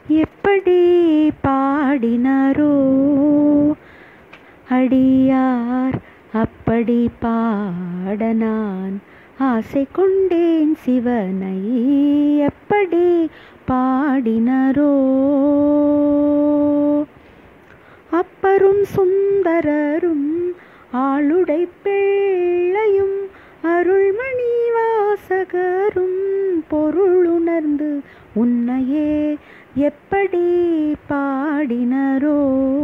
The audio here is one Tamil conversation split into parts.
எப்படி பாடினாரோ அடியார் அப்படி பாட நான் ஆசை கொண்டேன் சிவனை எப்படி பாடினரோ அப்பரும் சுந்தரரும் ஆளுடை பிள்ளையும் அருள்மணி வாசகரும் பொருளுணர்ந்து உன்னையே எப்படி பாடினரோ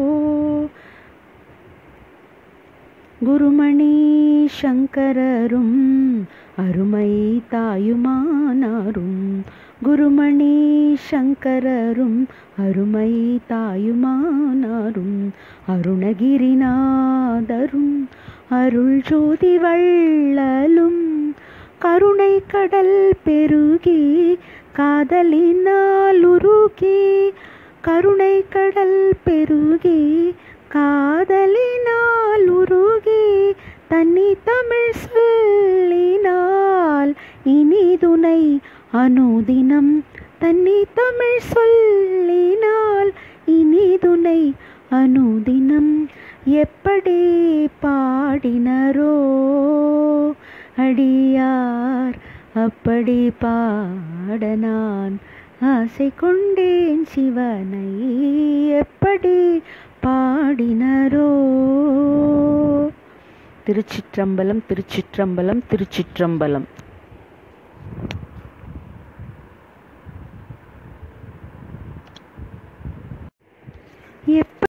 குருமணி சங்கரரும் அருமை தாயுமானாரும் குருமணி சங்கரரும் அருமை தாயுமானாரும் அருணகிரிநாதரும் அருள் ஜோதி வள்ளலும் கருணை கடல் பெருகி காதலினால் உருகி கருணை கடல் பெருகி காதலினால் உருகி தன்னி தமிழ் சொல்லினால் இனிதுனை அனுதினம் தன்னி தமிழ் சொல்லினால் இனிதுனை அனுதினம் எப்படி பாடினரோ அடியார் அப்படி பாட நான் ஆசை கொண்டேன் சிவனை எப்படி பாடினரோ திருச்சிற்றம்பலம் திருச்சிற்றம்பலம் திருச்சிற்றம்பலம்